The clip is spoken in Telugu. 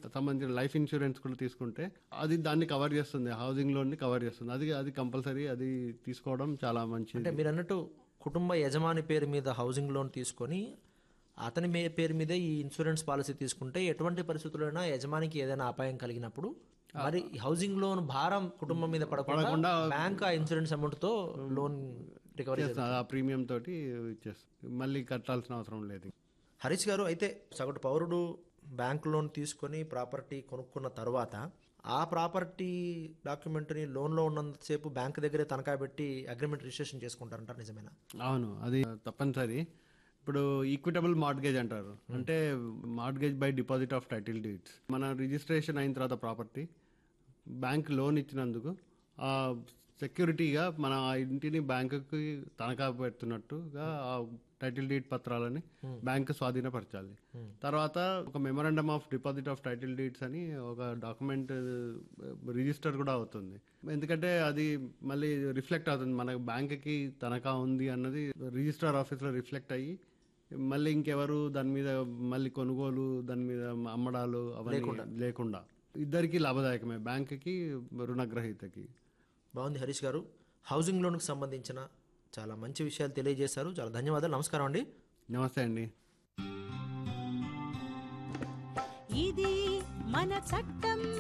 సంబంధించిన లైఫ్ ఇన్సూరెన్స్ కూడా తీసుకుంటే అది దాన్ని కవర్ చేస్తుంది హౌసింగ్ లోన్ని కవర్ చేస్తుంది అది అది కంపల్సరీ అది తీసుకోవడం చాలా మంచిది అంటే మీరు అన్నట్టు కుటుంబ యజమాని పేరు మీద హౌసింగ్ లోన్ తీసుకొని అతని మే పేరు మీదే ఈ ఇన్సూరెన్స్ పాలసీ తీసుకుంటే ఎటువంటి పరిస్థితుల్లోనైనా యజమానికి ఏదైనా అపాయం కలిగినప్పుడు మరి ఈ హౌసింగ్ లోన్ భారం కుటుంబం మీద పడకుండా బ్యాంక్ ఆ ఇన్సూరెన్స్ అమౌంట్ తో లోన్ రికవరీ చేస్తుంది. ఆ ప్రీమియం తోటి ఇచ్చేస్తుంది మళ్ళీ కట్టాల్సిన అవసరం లేదు హరీష్ గారు అయితే సగటు పౌరుడు బ్యాంక్ లోన్ తీసుకొని ప్రాపర్టీ కొనుక్కున్న తర్వాత ఆ ప్రాపర్టీ డాక్యుమెంట్ని లోన్లో ఉన్నంతసేపు బ్యాంక్ దగ్గరే తనఖా పెట్టి అగ్రిమెంట్ రిజిస్ట్రేషన్ చేసుకుంటారంటారు నిజమేనా అవును అది తప్పనిసరి ఇప్పుడు ఈక్విటబుల్ మార్ట్గేజ్ అంటారు అంటే mortgage by deposit of title deeds మన రిజిస్ట్రేషన్ అయిన తర్వాత ప్రాపర్టీ బ్యాంక్ లోన్ ఇచ్చినందుకు ఆ సెక్యూరిటీగా మన ఆ ఇంటిని బ్యాంకుకి తనఖా పెడుతున్నట్టుగా ఆ టైటిల్ డీడ్ పత్రాలని బ్యాంక్ స్వాధీనపరచాలి తర్వాత ఒక memorandum of deposit of title deeds అని ఒక డాక్యుమెంట్ రిజిస్టర్ కూడా అవుతుంది ఎందుకంటే అది మళ్ళీ రిఫ్లెక్ట్ అవుతుంది మన బ్యాంక్కి తనఖా ఉంది అన్నది రిజిస్టర్ ఆఫీస్లో రిఫ్లెక్ట్ అయ్యి మళ్ళీ ఇంకెవరు దాని మీద మళ్ళీ కొనుగోలు దాని మీద అమ్మడాలు అవన్నీ లేకుండా ఇద్దరికి లాభదాయకమే బ్యాంక్కి రుణగ్రహీతకి బాగుంది హరీష్ గారు హౌసింగ్ లోన్కి సంబంధించిన చాలా మంచి విషయాలు తెలియజేశారు చాలా ధన్యవాదాలు నమస్కారం అండి నమస్తే అండి ఇది మన చట్టం